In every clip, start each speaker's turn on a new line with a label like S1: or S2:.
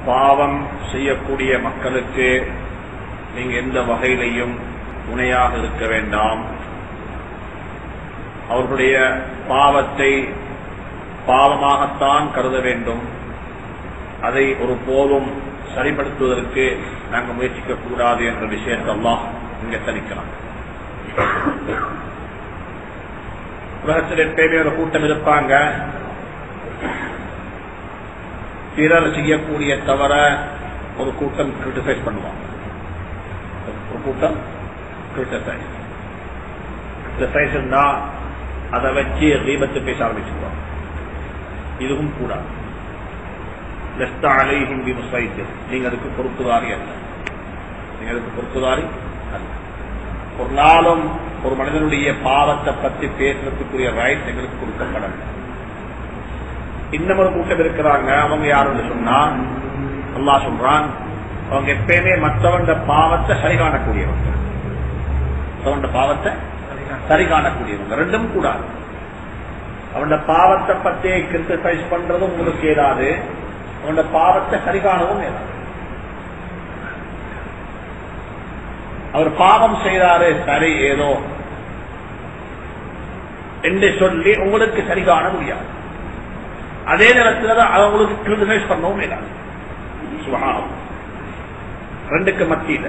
S1: பாவம் செய்யக்கூடிய மக்களுக்கு நீங்க எந்த வகையிலையும் துணையாக இருக்க வேண்டாம் அவர்களுடைய பாவத்தை பாவமாகத்தான் கருத வேண்டும் அதை ஒரு போதும் சரிப்படுத்துவதற்கு நாங்கள் முயற்சிக்க கூடாது என்ற விஷயத்தை அல்லாஹ் இங்க தணிக்கலாம் உலகத்தில் எப்பயுமே ஒரு கூட்டம் இருப்பாங்க பிறர் செய்யக்கூடிய தவற ஒரு கூட்டம் கிரிட்டிசைஸ் பண்ணுவாங்க ஒரு கூட்டம் கிரிட்டிசைஸ் கிரிட்டிசைஸ் இருந்தா அதை வச்சு தீபத்தை பேச ஆரம்பிச்சுக்குவாங்க இதுவும் கூடாது லெஸ்தா அலைஹிம் பி முசைத்து நீங்க அதுக்கு பொறுப்புதாரி அல்ல நீங்க அதுக்கு பொறுப்புதாரி அல்ல ஒரு நாளும் ஒரு மனிதனுடைய பாவத்தை பத்தி பேசுறதுக்குரிய ரைட் எங்களுக்கு கொடுக்கப்படல இன்னும் ஒரு கூட்டம் இருக்கிறாங்க அவங்க யாருன்னு சொன்னா அல்லா சொல்றான் அவங்க எப்பயுமே மற்றவண்ட பாவத்தை சரி காணக்கூடியவங்க மற்றவண்ட பாவத்தை சரி காணக்கூடியவங்க ரெண்டும் கூடாது அவனோட பாவத்தை பத்தி கிரிட்டிசைஸ் பண்றதும் உங்களுக்கு ஏதாவது அவனோட பாவத்தை சரி காணவும் ஏதாவது அவர் பாவம் செய்தாரு சரி ஏதோ என்று சொல்லி உங்களுக்கு சரி காண முடியாது அதே நேரத்தில் தான் அவங்களுக்கு கிரிட்டிசைஸ் பண்ணவும் இல்லாது சுகானம் ரெண்டுக்கு மத்தியில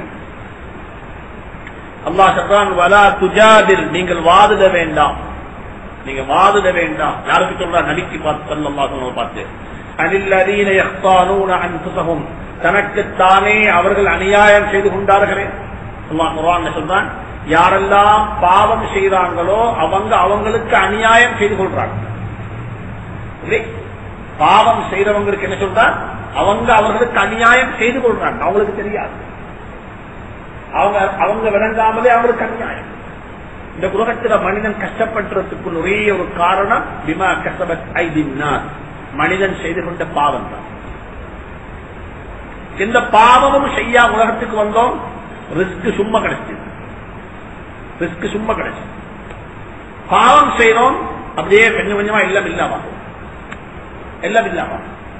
S1: அல்லா சொல்றான் வலா துஜாதில் நீங்கள் வாதிட வேண்டாம் நீங்க வாதிட வேண்டாம் யாருக்கு சொல்றா நடிக்கு பார்த்து சொல்லல்லா சொன்ன பார்த்து அனில்லதீன யக்தானூன அன்புசகும் தனக்குத்தானே அவர்கள் அநியாயம் செய்து கொண்டார்களே அல்லாஹ் குர்ஆன்ல சொல்றான் யாரெல்லாம் பாவம் செய்றாங்களோ அவங்க அவங்களுக்கு அநியாயம் செய்து கொள்றாங்க இல்லை? பாவம் செய்றவங்களுக்கு என்ன சொல்றான் அவங்க அவர்களுக்கு அநியாயம் செய்து கொள்றாங்க அவங்களுக்கு தெரியாது அவங்க அவங்க விளங்காமலே அவங்களுக்கு அநியாயம் இந்த உலகத்துல மனிதன் கஷ்டப்படுறதுக்கு நிறைய ஒரு காரணம் பிமா கசபத் ஐதின்னார் மனிதன் செய்து கொண்ட பாவம் தான் எந்த பாவமும் செய்யா உலகத்துக்கு வந்தோம் ரிஸ்க் சும்மா கிடைச்சது ரிஸ்க் சும்மா கிடைச்சது பாவம் செய்யறோம் அப்படியே கொஞ்சம் கொஞ்சமா எல்லாம் இல்லாம எல்லாம் இல்லாம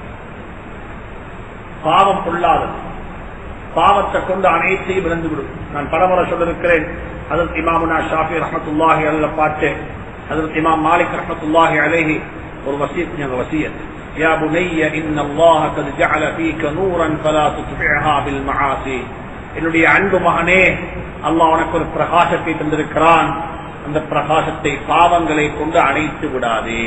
S1: பாவம் பொல்லாதது பாவத்தை கொண்டு அனைத்தையும் இழந்து விடும் நான் பலமுறை சொல்லிருக்கிறேன் அதற்கு இமாமுனா ஷாஃபி ரஹமத்துல்லாஹி அல்ல பாட்டு அதற்கு இமாம் மாலிக் ரஹமத்துல்லாஹி அலைஹி ஒரு வசியத் ஞாபக வசியத் يا بني إن الله قد جعل فيك نورا فلا تتبعها بالمعاصي என்னுடைய அன்பு மகனே அல்லாஹ் உனக்கு ஒரு பிரகாசத்தை தந்திருக்கிறான் அந்த பிரகாசத்தை பாவங்களை கொண்டு அணைத்து விடாதே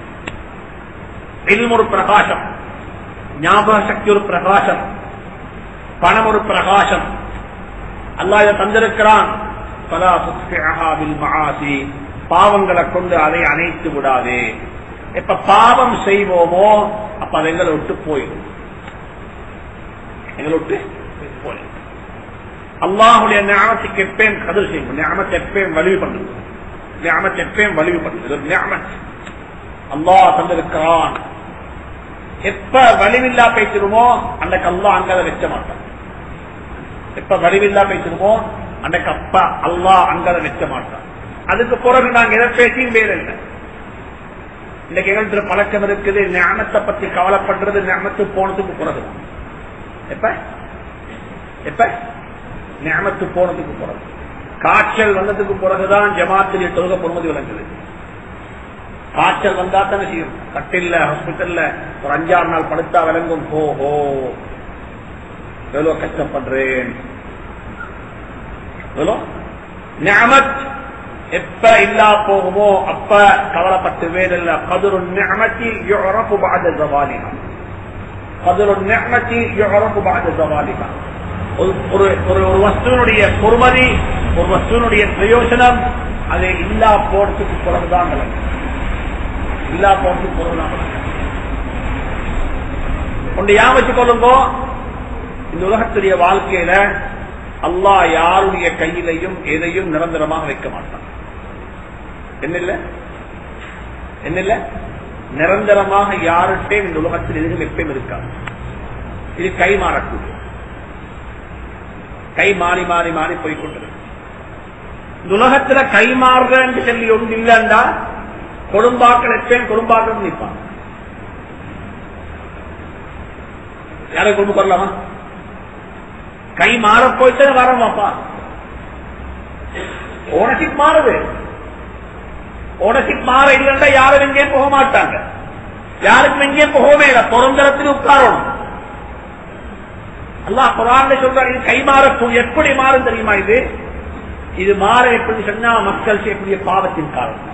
S1: இல்ம் ஒரு பிரகாசம் ஞாபக சக்தி ஒரு பிரகாசம் பணம் ஒரு பிரகாசம் அல்லாஹ் இதை தந்திருக்கிறான் பலா துத்பிஅஹா பில் மஆசி பாவங்களை கொண்டு அதை அணைத்து விடாதே எப்ப பாவம் செய்வோமோ அப்ப அது எங்களை விட்டு போயிடும் எங்களை விட்டு போயிடும் அல்லாஹுடைய ஞாபகத்துக்கு எப்பயும் கதிர் செய்யும் ஞாபகத்தை எப்பயும் வலிவு பண்ணுது ஞாபகத்தை எப்பயும் வலிவு பண்ணுது இது ஒரு ஞாபகம் அல்லாஹ் தந்திருக்கிறான் எப்ப வலிவில்லா பேசிடுமோ அன்றைக்கு அல்லாஹ் அங்க அதை வைக்க மாட்டான் எப்ப வலிவில்லா பேசிடுமோ அன்றைக்கு அப்பா அல்லாஹ் அங்க அதை வைக்க மாட்டான் அதுக்கு பிறகு நாங்க எதை பேசியும் வேற இல்லை இன்னைக்கு எங்கள்கிட்ட பழக்கம் இருக்குது ஞானத்தை பத்தி கவலைப்படுறது ஞானத்து போனதுக்கு பிறகு எப்ப எப்ப ஞானத்து போனதுக்கு பிறகு காய்ச்சல் வந்ததுக்கு பிறகுதான் ஜமாத்திரிய தொழுக பொறுமதி விளங்குது காய்ச்சல் வந்தா தானே செய்யும் கட்டில்ல ஹாஸ்பிட்டல்ல ஒரு அஞ்சாறு நாள் படுத்தா விளங்கும் ஹோ ஹோ எவ்வளவு கஷ்டப்படுறேன் எவ்வளோ ஞாமத் எப்ப இல்லா போகுமோ அப்ப கவலைப்பட்டு வேறில்ல கதுரு நியமத்தி யுறப்பு பாத ஜவாலிகா கதுரு நியமத்தி யுறப்பு பாத ஜவாலிகா ஒரு ஒரு ஒரு வஸ்துவனுடைய பொறுமதி ஒரு வஸ்துவனுடைய பிரயோஜனம் அது இல்லா போறதுக்கு பிறகுதான் விளங்கும் இல்லா போறதுக்கு பிறகுதான் விளங்கும் ஒன்று யாமச்சு கொள்ளுங்கோ இந்த உலகத்துடைய வாழ்க்கையில அல்லாஹ் யாருடைய கையிலையும் எதையும் நிரந்தரமாக வைக்க மாட்டான் என்ன என்ன நிரந்தரமாக யாருட்டே இந்த உலகத்தில் எதுவும் எப்பயும் இருக்காது இது கை மாறக்கூடிய கை மாறி மாறி மாறி போய்கொண்டிருக்கு இந்த உலகத்துல கை மாறுறன்னு சொல்லி ஒன்று இல்லைண்டா கொடும்பாக்கள் எப்பயும் கொடும்பாக்கள் நிற்பான் யாரை கொண்டு வரலாமா கை மாற போயிட்டு வரமாப்பா ஓனர்ஷிப் மாறுது ஓனர்ஷிப் மாற இல்லைன்னா யாரும் எங்கேயும் போக மாட்டாங்க யாருக்கும் எங்கேயும் போகவே இல்லை பொருந்தரத்தில் உட்காரணும் அல்லாஹ் குரான் சொல்றாரு இது கை மாறக்கூடிய எப்படி மாறும் தெரியுமா இது இது மாற எப்படி சொன்னா மக்கள் செய்யக்கூடிய பாவத்தின் காரணம்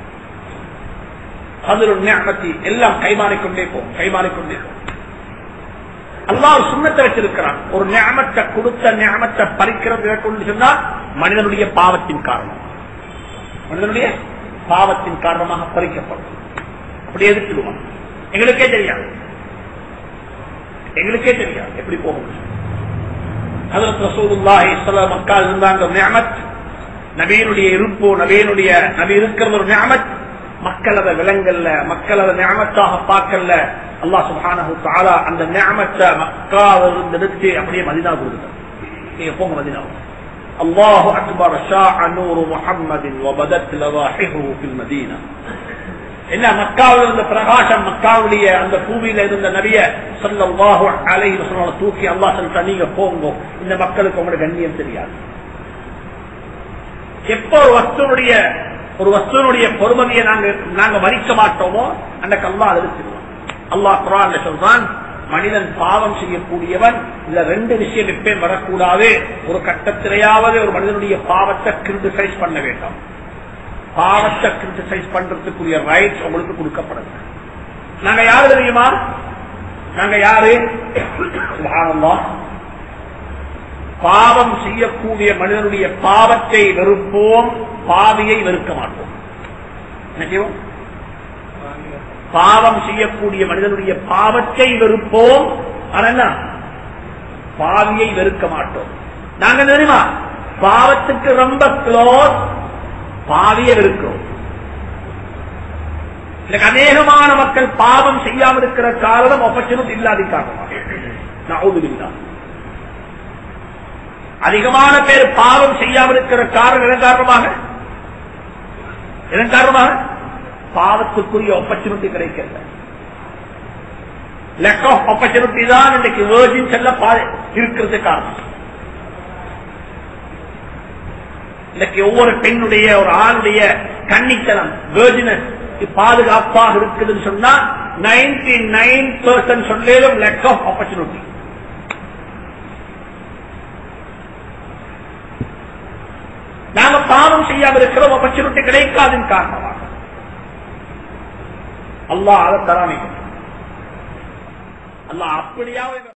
S1: அதில் ஞாபகத்தி எல்லாம் கைமாறிக்கொண்டே போகும் கைமாறிக்கொண்டே போகும் அல்லாஹ் ஒரு சுண்ணத்தை வச்சிருக்கிறான் ஒரு ஞாபகத்தை கொடுத்த ஞாபகத்தை பறிக்கிறது கொண்டு சொன்னா மனிதனுடைய பாவத்தின் காரணம் மனிதனுடைய பாவத்தின் காரணமாக பறிக்கப்படும் அப்படி எதிர்த்துடுவான் எங்களுக்கே தெரியாது எங்களுக்கே தெரியாது எப்படி போகும் ஹதரத் ரசூலுல்லாஹி ஸல்லல்லாஹு மக்கள் இருந்தாங்க ஒரு நிஅமத் நபியினுடைய இருப்பு நபியினுடைய நபி இருக்கிற ஒரு நிஅமத் மக்கள் அதை விலங்கல்ல மக்கள் அதை நியமத்தாக பார்க்கல அல்லாஹ் சுப்ஹானஹு தஆலா அந்த நியமத்தை மக்காவில் இருந்து எடுத்து அப்படியே மதினா கொடுத்தார் நீங்க போங்க மதினா الله أكبر شاع نور محمد وبدت لواححه في المدينة என்ன மக்காவில் இருந்த பிரகாசம் மக்காவுடைய அந்த பூமியில இருந்த நபிய சல்லாஹு அலை தூக்கி அல்லாஹ் சொல்லிட்டா நீங்க போங்க இந்த மக்களுக்கு உங்களோட கண்ணியம் தெரியாது எப்போ ஒரு வஸ்துனுடைய ஒரு வஸ்துனுடைய பொறுமதியை நாங்க நாங்க மதிக்க மாட்டோமோ அந்த கல்லா அழுத்திடுவோம் அல்லாஹ் குரான் சொல்றான் மனிதன் பாவம் செய்யக்கூடியவன் இந்த ரெண்டு விஷயம் எப்பயும் வரக்கூடாது ஒரு கட்டத்திலேயாவது ஒரு மனிதனுடைய பாவத்தை கிரிட்டிசைஸ் பண்ண வேண்டும் பாவத்தை கிரிட்டிசைஸ் பண்றதுக்குரிய ரைட்ஸ் உங்களுக்கு கொடுக்கப்படுது நாங்க யாரு தெரியுமா நாங்க யாரு சுப்ஹானல்லாஹ். பாவம் செய்யக்கூடிய மனிதனுடைய பாவத்தை வெறுப்போம் பாவியை வெறுக்க மாட்டோம் என்ன செய்வோம் பாவம் செய்யக்கூடிய மனிதனுடைய பாவத்தை வெறுப்போம் ஆனா என்ன பாவியை வெறுக்க மாட்டோம் நாங்க என்ன தெரியுமா பாவத்துக்கு ரொம்ப க்ளோஸ் பாவியை வெறுக்கிறோம் எனக்கு அநேகமான மக்கள் பாவம் செய்யாமல் இருக்கிற காரணம் ஆப்பர்ச்சுனிட்டி இல்லாத காரணமாக நவுதுபில்லா அதிகமான பேர் பாவம் செய்யாமல் இருக்கிற காரணம் எதன் காரணமாக எதன் காரணமாக பாவத்துக்குரிய ஆப்பர்ச்சுனிட்டி கிடைக்கல லெக் ஆஃப் ஆப்பர்ச்சுனிட்டி தான் இன்னைக்கு வேர்ஜின் செல்ல பா- இருக்கிறது காரணம் இன்னைக்கு ஒவ்வொரு பெண்ணுடைய ஒரு ஆணுடைய கன்னித்தனம் வேர்ஜினஸ் பாதுகாப்பாக இருக்குதுன்னு சொன்னா நைன்டி நைன் பர்சன்ட் சொல்லும் லெக் ஆஃப் ஆப்பர்ச்சுனிட்டி நாங்க பாவம் செய்யாமல் இருக்கிறோம் ஆப்பர்ச்சுனிட்டி கிடைக்காதின் காரணமாக அல்லாஹ் அதை தராமைக்கும் அல்லாஹ் அப்படியாவது